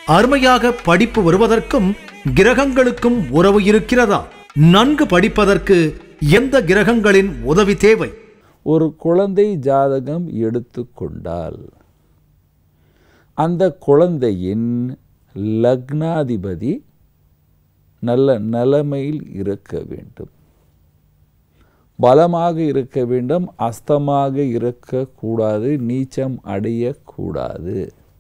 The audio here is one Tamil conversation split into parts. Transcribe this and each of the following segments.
அருமையாக படிப்பு வருவதற்கும் கிரகங்களுக்கும் உறவு இருக்கிறதா நன்கு படிப்பதற்கு எந்த கிரகங்களின் உதவி தேவை ஒரு குழந்தை ஜாதகம் எடுத்துக்கொண்டால் அந்த குழந்தையின் லக்னாதிபதி நல்ல நிலைமையில் இருக்க வேண்டும் பலமாக இருக்க வேண்டும் அஸ்தமாக இருக்கக்கூடாது நீச்சம் அடையக்கூடாது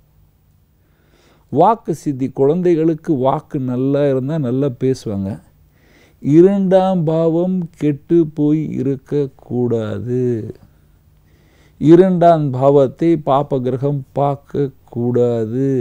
வாக்கு சித்தி குழந்தைகளுக்கு வாக்கு நல்லா இருந்தால் நல்லா பேசுவாங்க இரண்டாம் பாவம் கெட்டு போய் இருக்கக்கூடாது இரண்டாம் பாவத்தை பாப்ப கிரகம் பார்க்கக்கூடாது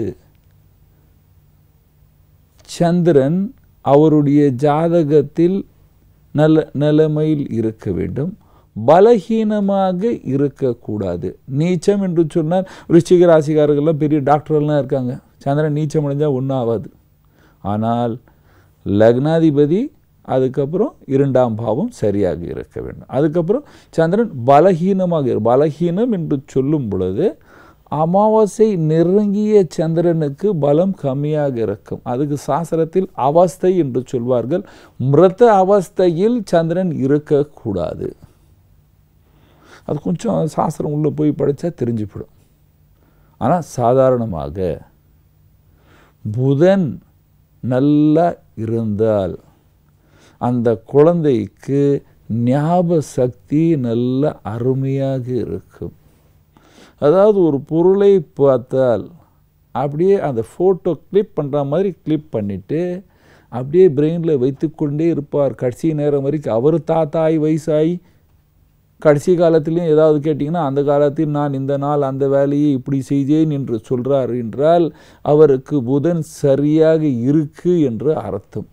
சந்திரன் அவருடைய ஜாதகத்தில் நல்ல நிலைமையில் இருக்க வேண்டும் பலகீனமாக இருக்கக்கூடாது நீச்சம் என்று சொன்னால் ரிச்சிக ராசிக்காரர்கள்லாம் பெரிய டாக்டர்கள்லாம் இருக்காங்க சந்திரன் நீச்சம் அடைஞ்சால் ஒன்றும் ஆகாது ஆனால் லக்னாதிபதி அதுக்கப்புறம் இரண்டாம் பாவம் சரியாக இருக்க வேண்டும் அதுக்கப்புறம் சந்திரன் பலகீனமாக இரு- பலகீனம் என்று சொல்லும் பொழுது அமாவாசை நெருங்கிய சந்திரனுக்கு பலம் கம்மியாக இருக்கும் அதுக்கு சாஸ்திரத்தில் அவஸ்தை என்று சொல்வார்கள் மிருத அவஸ்தையில் சந்திரன் இருக்கக்கூடாது அது கொஞ்சம் சாஸ்திரம் உள்ளே போய் படித்தா தெரிஞ்சுப்படும் ஆனால் சாதாரணமாக புதன் நல்லா இருந்தால் அந்த குழந்தைக்கு ஞாபக சக்தி நல்ல அருமையாக இருக்கும் அதாவது ஒரு பொருளை பார்த்தால் அப்படியே அந்த ஃபோட்டோ கிளிப் பண்ணுற மாதிரி கிளிப் பண்ணிவிட்டு அப்படியே பிரெயினில் வைத்துக்கொண்டே இருப்பார் கடைசி நேரம் வரைக்கும் அவர் தாத்தாய் வயசாகி கடைசி காலத்திலையும் ஏதாவது கேட்டிங்கன்னா அந்த காலத்தில் நான் இந்த நாள் அந்த வேலையை இப்படி செய்தேன் என்று சொல்றார் என்றால் அவருக்கு புதன் சரியாக இருக்கு என்று அர்த்தம்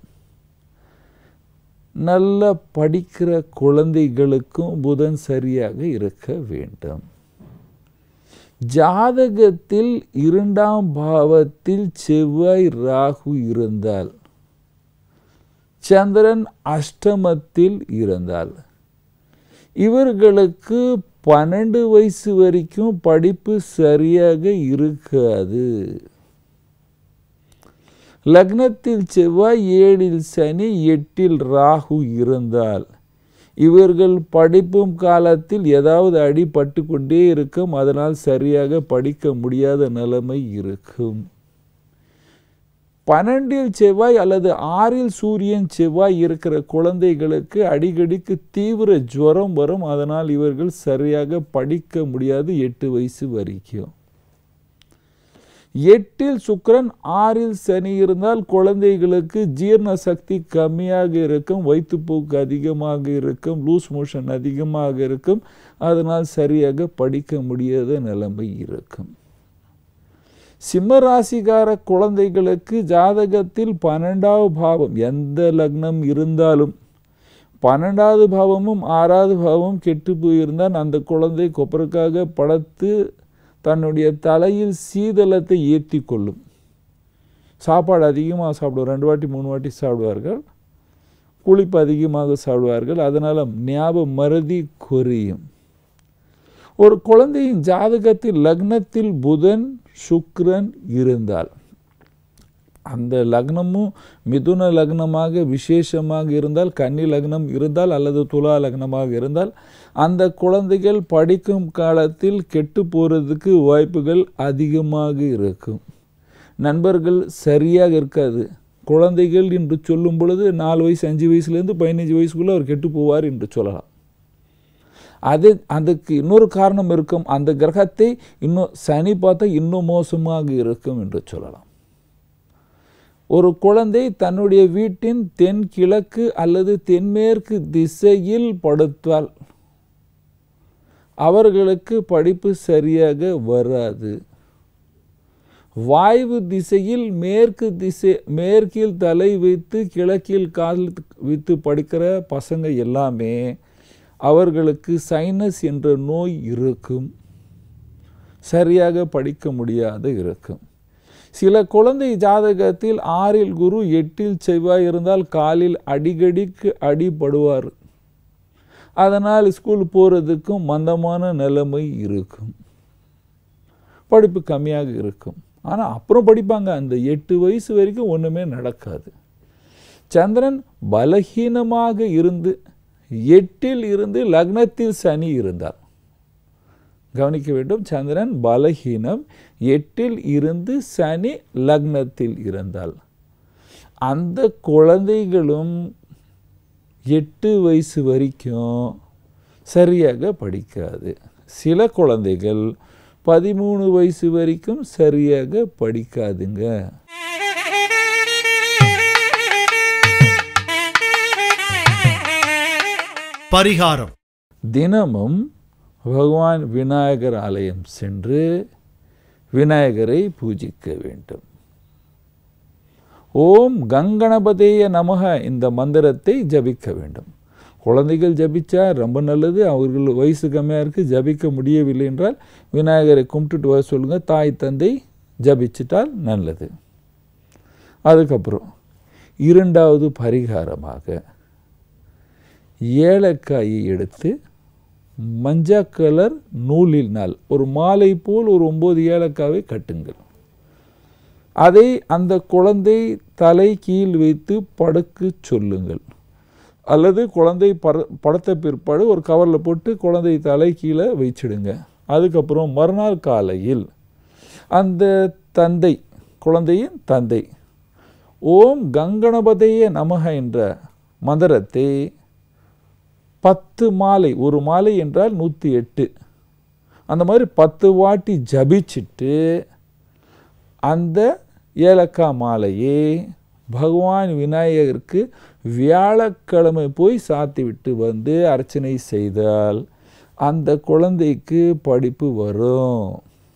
நல்ல படிக்கிற குழந்தைகளுக்கும் புதன் சரியாக இருக்க வேண்டும் ஜாதகத்தில் இரண்டாம் பாவத்தில் செவ்வாய் ராகு இருந்தால் சந்திரன் அஷ்டமத்தில் இருந்தால் இவர்களுக்கு பன்னெண்டு வயசு வரைக்கும் படிப்பு சரியாக இருக்காது லக்னத்தில் செவ்வாய் ஏழில் சனி எட்டில் ராகு இருந்தால் இவர்கள் படிப்பும் காலத்தில் ஏதாவது அடிபட்டு கொண்டே இருக்கும் அதனால் சரியாக படிக்க முடியாத நிலைமை இருக்கும் பன்னெண்டில் செவ்வாய் அல்லது ஆறில் சூரியன் செவ்வாய் இருக்கிற குழந்தைகளுக்கு அடிக்கடிக்கு தீவிர ஜுரம் வரும் அதனால் இவர்கள் சரியாக படிக்க முடியாது எட்டு வயசு வரைக்கும் எட்டில் சுக்கிரன் ஆறில் சனி இருந்தால் குழந்தைகளுக்கு ஜீரண சக்தி கம்மியாக இருக்கும் வயிற்றுப்போக்கு அதிகமாக இருக்கும் லூஸ் மோஷன் அதிகமாக இருக்கும் அதனால் சரியாக படிக்க முடியாத நிலைமை இருக்கும் சிம்ம ராசிக்கார குழந்தைகளுக்கு ஜாதகத்தில் பன்னெண்டாவது பாவம் எந்த லக்னம் இருந்தாலும் பன்னெண்டாவது பாவமும் ஆறாவது பாவமும் கெட்டு போயிருந்தால் அந்த குழந்தை கொப்பருக்காக படுத்து தன்னுடைய தலையில் சீதளத்தை ஏற்றி கொள்ளும் சாப்பாடு அதிகமாக சாப்பிடுவார் ரெண்டு வாட்டி மூணு வாட்டி சாப்பிடுவார்கள் குளிப்பு அதிகமாக சாப்பிடுவார்கள் அதனால் ஞாபக மறதி குறையும் ஒரு குழந்தையின் ஜாதகத்தில் லக்னத்தில் புதன் சுக்கிரன் இருந்தால் அந்த லக்னமும் மிதுன லக்னமாக விசேஷமாக இருந்தால் கன்னி லக்னம் இருந்தால் அல்லது துலா லக்னமாக இருந்தால் அந்த குழந்தைகள் படிக்கும் காலத்தில் கெட்டு போகிறதுக்கு வாய்ப்புகள் அதிகமாக இருக்கும் நண்பர்கள் சரியாக இருக்காது குழந்தைகள் என்று சொல்லும் பொழுது நாலு வயசு அஞ்சு வயசுலேருந்து பதினஞ்சு வயசுக்குள்ளே அவர் கெட்டு போவார் என்று சொல்லலாம் அது அதுக்கு இன்னொரு காரணம் இருக்கும் அந்த கிரகத்தை இன்னும் சனி பார்த்தா இன்னும் மோசமாக இருக்கும் என்று சொல்லலாம் ஒரு குழந்தை தன்னுடைய வீட்டின் தென் கிழக்கு அல்லது தென்மேற்கு திசையில் படுத்தால் அவர்களுக்கு படிப்பு சரியாக வராது வாய்வு திசையில் மேற்கு திசை மேற்கில் தலை வைத்து கிழக்கில் கால் வைத்து படிக்கிற பசங்க எல்லாமே அவர்களுக்கு சைனஸ் என்ற நோய் இருக்கும் சரியாக படிக்க முடியாது இருக்கும் சில குழந்தை ஜாதகத்தில் ஆறில் குரு எட்டில் செவ்வாய் இருந்தால் காலில் அடிக்கடிக்கு அடிபடுவார் அதனால் ஸ்கூல் போகிறதுக்கும் மந்தமான நிலைமை இருக்கும் படிப்பு கம்மியாக இருக்கும் ஆனால் அப்புறம் படிப்பாங்க அந்த எட்டு வயசு வரைக்கும் ஒன்றுமே நடக்காது சந்திரன் பலகீனமாக இருந்து எட்டில் இருந்து லக்னத்தில் சனி இருந்தார் கவனிக்க வேண்டும் சந்திரன் பலகீனம் எட்டில் இருந்து சனி லக்னத்தில் இருந்தால் அந்த குழந்தைகளும் எட்டு வயசு வரைக்கும் சரியாக படிக்காது சில குழந்தைகள் பதிமூணு வயசு வரைக்கும் சரியாக படிக்காதுங்க பரிகாரம் தினமும் பகவான் விநாயகர் ஆலயம் சென்று விநாயகரை பூஜிக்க வேண்டும் ஓம் கங்கணபதேய நமக இந்த மந்திரத்தை ஜபிக்க வேண்டும் குழந்தைகள் ஜபிச்சா ரொம்ப நல்லது அவர்கள் வயசு கம்மியாக இருக்குது ஜபிக்க முடியவில்லை என்றால் விநாயகரை கும்பிட்டுட்டு வர சொல்லுங்கள் தாய் தந்தை ஜபிச்சிட்டால் நல்லது அதுக்கப்புறம் இரண்டாவது பரிகாரமாக ஏலக்காயை எடுத்து மஞ்சா கலர் நூலினால் ஒரு மாலை போல் ஒரு ஒம்பது ஏலக்காவை கட்டுங்கள் அதை அந்த குழந்தை தலை கீழ் வைத்து படுக்க சொல்லுங்கள் அல்லது குழந்தை பட படத்த பிற்பாடு ஒரு கவரில் போட்டு குழந்தை தலை கீழே வச்சிடுங்க அதுக்கப்புறம் மறுநாள் காலையில் அந்த தந்தை குழந்தையின் தந்தை ஓம் கங்கணபதைய நமக என்ற மந்திரத்தை பத்து மாலை ஒரு மாலை என்றால் நூற்றி எட்டு அந்த மாதிரி பத்து வாட்டி ஜபிச்சிட்டு அந்த ஏலக்காய் மாலையை பகவான் விநாயகருக்கு வியாழக்கிழமை போய் சாத்தி விட்டு வந்து அர்ச்சனை செய்தால் அந்த குழந்தைக்கு படிப்பு வரும்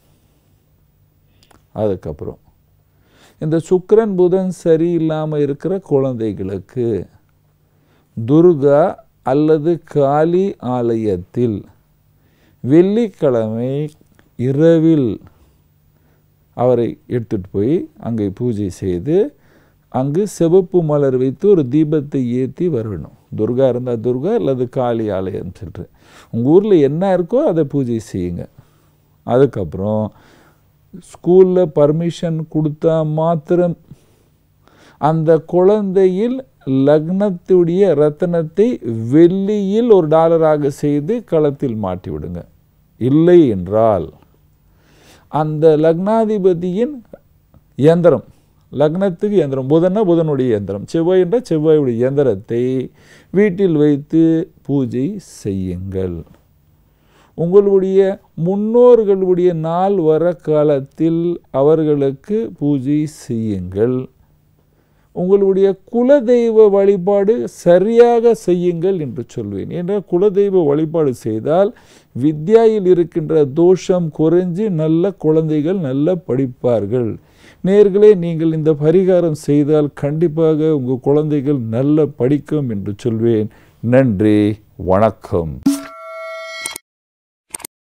அதுக்கப்புறம் இந்த சுக்கிரன் புதன் சரியில்லாமல் இருக்கிற குழந்தைகளுக்கு துர்கா அல்லது காளி ஆலயத்தில் வெள்ளிக்கிழமை இரவில் அவரை எடுத்துட்டு போய் அங்கே பூஜை செய்து அங்கு சிவப்பு மலர் வைத்து ஒரு தீபத்தை ஏற்றி வரணும் துர்கா இருந்தால் துர்கா அல்லது காளி ஆலயம் சொல்லிட்டு உங்கள் ஊரில் என்ன இருக்கோ அதை பூஜை செய்யுங்க அதுக்கப்புறம் ஸ்கூலில் பர்மிஷன் கொடுத்தா மாத்திரம் அந்த குழந்தையில் லக்னத்துடைய ரத்தனத்தை வெள்ளியில் ஒரு டாலராக செய்து களத்தில் மாட்டி விடுங்க இல்லை என்றால் அந்த லக்னாதிபதியின் இயந்திரம் லக்னத்துக்கு இயந்திரம் புதன்னா புதனுடைய இயந்திரம் செவ்வாய் என்ற செவ்வாயுடைய இயந்திரத்தை வீட்டில் வைத்து பூஜை செய்யுங்கள் உங்களுடைய முன்னோர்களுடைய நாள் வர காலத்தில் அவர்களுக்கு பூஜை செய்யுங்கள் உங்களுடைய குலதெய்வ வழிபாடு சரியாக செய்யுங்கள் என்று சொல்வேன் ஏனென்றால் குலதெய்வ வழிபாடு செய்தால் வித்யாயில் இருக்கின்ற தோஷம் குறைஞ்சு நல்ல குழந்தைகள் நல்ல படிப்பார்கள் நேர்களே நீங்கள் இந்த பரிகாரம் செய்தால் கண்டிப்பாக உங்கள் குழந்தைகள் நல்ல படிக்கும் என்று சொல்வேன் நன்றி வணக்கம்